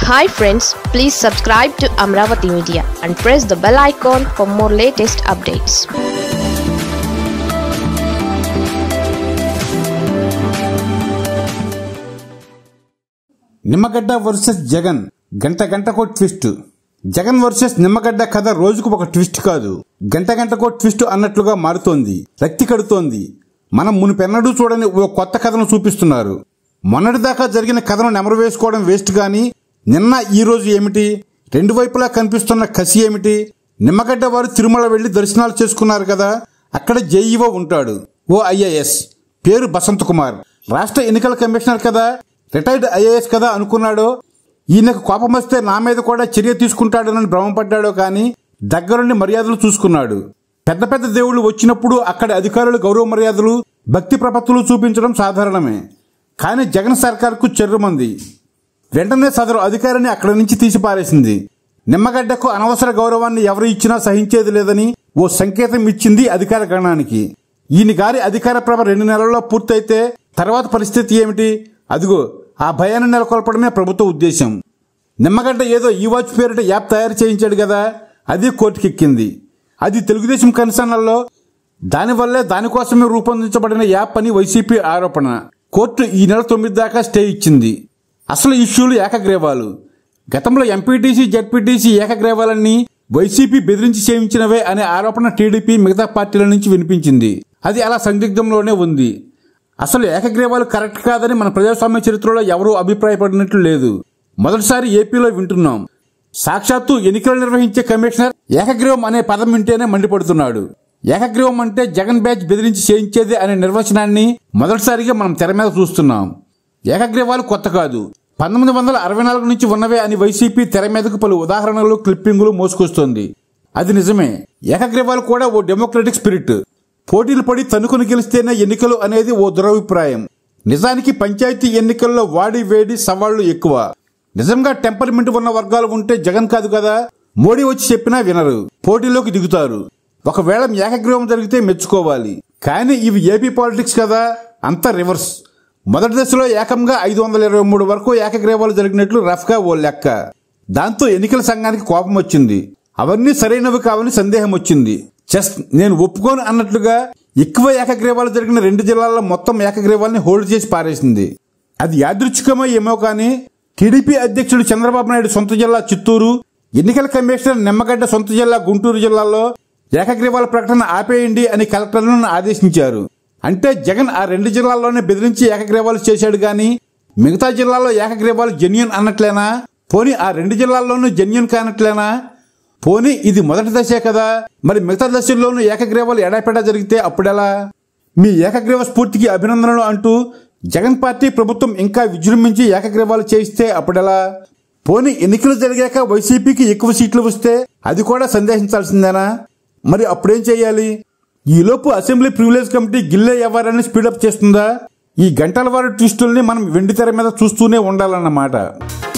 hi friends please subscribe to Amaravati media and press the bell icon for more latest updates Nimmagadda versus Jagan గంట గంటకో twist Jagan versus Nimmagadda కథ రోజుకు ఒక twist కాదు గంట గంటకో ట్విస్ట్ అన్నట్లుగా మారుతోంది రక్తి కడుతోంది మనం మునిపెన్నడూ చూడని ఓ కొత్త కథను చూపిస్తున్నారు మొన్నటిదాకా జరిగిన కథను నెమరు వేసుకోవడం వేస్ట్ గాని నిన్న ఈ రోజు ఏమిటి రెండు వైపులా కనిపిస్తున్న కసి ఏమిటి నిమ్మగడ్డ వారు తిరుమల వెళ్లి దర్శనాలు చేసుకున్నారు కదా అక్కడ జేఈఓ ఉంటాడు ఓ ఐఏఎస్ పేరు బసంత్ కుమార్ రాష్ట్ర ఎన్నికల కమిషనర్ కదా రిటైర్డ్ ఐఏఎస్ కదా అనుకున్నాడో ఈయనకు కోపం వస్తే నా మీద కూడా చర్య తీసుకుంటాడనని భ్రమపడ్డాడో కానీ దగ్గరుండి మర్యాదలు చూసుకున్నాడు పెద్ద పెద్ద దేవుళ్ళు వచ్చినప్పుడు అక్కడి అధికారులు గౌరవ మర్యాదలు భక్తి ప్రపత్తులు చూపించడం సాధారణమే కానీ జగన్ సర్కార్కు చెర్రుమంది వెంటనే సదరు అధికారిని అక్కడి నుంచి తీసి పారేసింది నిమ్మగడ్డకు అనవసర గౌరవాన్ని ఎవరు ఇచ్చినా సహించేది లేదని ఓ సంకేతం ఇచ్చింది అధికార గణానికి ఈయన గారి అధికార ప్రభ రెండు నెలల్లో పూర్తయితే తర్వాత పరిస్థితి ఏమిటి అదిగో ఆ భయాన్ని నెలకొల్పడమే ప్రభుత్వ ఉద్దేశం నిమ్మగడ్డ ఏదో ఈ వాచ్ పేరిట యాప్ తయారు చేయించాడు కదా అది కోర్టుకెక్కింది అది తెలుగుదేశం కన్సర్నల్లో దానివల్లే దానికోసమే రూపొందించబడిన యాప్ అని వైసీపీ ఆరోపణ కోర్టు ఈ నెల తొమ్మిది దాకా స్టే ఇచ్చింది అసలు ఇష్యూలు ఏకగ్రీవాలు గతంలో ఎంపీటీసీ జడ్పీటీసీ ఏకగ్రీవాలన్నీ వైసీపీ బెదిరించి చేయించినవే అనే ఆరోపణ టీడీపీ మిగతా పార్టీల నుంచి వినిపించింది అది అలా సందిగ్ధంలోనే ఉంది అసలు ఏకగ్రీవాలు కరెక్ట్ కాదని మన ప్రజాస్వామ్య చరిత్రలో ఎవరూ అభిప్రాయపడినట్లు లేదు మొదటిసారి ఏపీలో వింటున్నాం సాక్షాత్తు ఎన్నికలు నిర్వహించే కమిషనర్ ఏకగ్రీవం అనే పదం వింటేనే మండిపడుతున్నాడు ఏకగ్రీవం అంటే జగన్ బ్యాచ్ బెదిరించి చేయించేది అనే నిర్వచనాన్ని మొదటిసారిగా మనం తెర మీద చూస్తున్నాం ఏకగ్రీవాలు కొత్త కాదు పంతొమ్మిది వందల అరవై నాలుగు నుంచి ఉన్నవే అని వైసీపీ తెర మీదకు పలు ఉదాహరణలు క్లిప్పింగులు మోసుకొస్తోంది అది నిజమే ఏకగ్రీవాలు కూడా ఓ డెమోక్రటిక్ స్పిరిట్ పోటీలు పడి తనుకుని గెలిస్తేనే ఎన్నికలు అనేది ఓ దురభిప్రాయం నిజానికి పంచాయతీ ఎన్నికల్లో వాడి వేడి సవాళ్లు ఎక్కువ నిజంగా టెంపర్మెంట్ ఉన్న వర్గాలు ఉంటే జగన్ కాదు కదా మోడీ వచ్చి చెప్పినా వినరు పోటీలోకి దిగుతారు ఒకవేళ ఏకగ్రీవం జరిగితే మెచ్చుకోవాలి కానీ ఇవి ఏపీ పాలిటిక్స్ కదా అంతా రివర్స్ మొదటి దశలో ఏకంగా ఐదు వందల ఇరవై మూడు వరకు ఏకగ్రీవాలు జరిగినట్లు రఫ్గా ఓ లెక్క దాంతో ఎన్నికల సంఘానికి కోపం వచ్చింది అవన్నీ సరైనవి కావని సందేహం వచ్చింది జస్ట్ నేను ఒప్పుకోను అన్నట్లుగా ఎక్కువ ఏకగ్రీవాలు జరిగిన రెండు జిల్లాల్లో మొత్తం ఏకగ్రీవాల్ని హోల్డ్ చేసి పారేసింది అది యాదృచ్ఛికమో ఏమో కానీ టీడీపీ అధ్యక్షుడు చంద్రబాబు నాయుడు సొంత జిల్లా చిత్తూరు ఎన్నికల కమిషనర్ నిమ్మగడ్డ సొంత జిల్లా గుంటూరు జిల్లాలో ఏకగ్రీవాల ప్రకటన ఆపేయండి అని కలెక్టర్లను ఆదేశించారు అంటే జగన్ ఆ రెండు జిల్లాల్లోనే బెదిరించి ఏకగ్రీవాలు చేశాడు గాని మిగతా జిల్లాల్లో ఏకగ్రీవాలు జెన్యున్ అన్నట్లేనా పోనీ ఆ రెండు జిల్లాల్లోనూ జెన్యున్ కానట్లేనా పోనీ ఇది మొదటి దశే కదా మరి మిగతా దశల్లోనూ ఏకగ్రీవాలు ఎడాపెడా జరిగితే అప్పుడెలా మీ ఏకగ్రీవ స్ఫూర్తికి అభినందనలు అంటూ జగన్ పార్టీ ప్రభుత్వం ఇంకా విజృంభించి ఏకగ్రీవాలు చేయిస్తే అప్పుడెలా పోనీ ఎన్నికలు జరిగాక వైసీపీకి ఎక్కువ సీట్లు వస్తే అది కూడా సందేహించాల్సిందేనా మరి అప్పుడేం చేయాలి ఈలోపు అసెంబ్లీ ప్రివిలేజ్ కమిటీ గిల్లే వ్యవహారాన్ని స్పీడప్ చేస్తుందా ఈ గంటల వారి ట్విస్టుల్ని మనం వెండి తెర మీద చూస్తూనే ఉండాలన్నమాట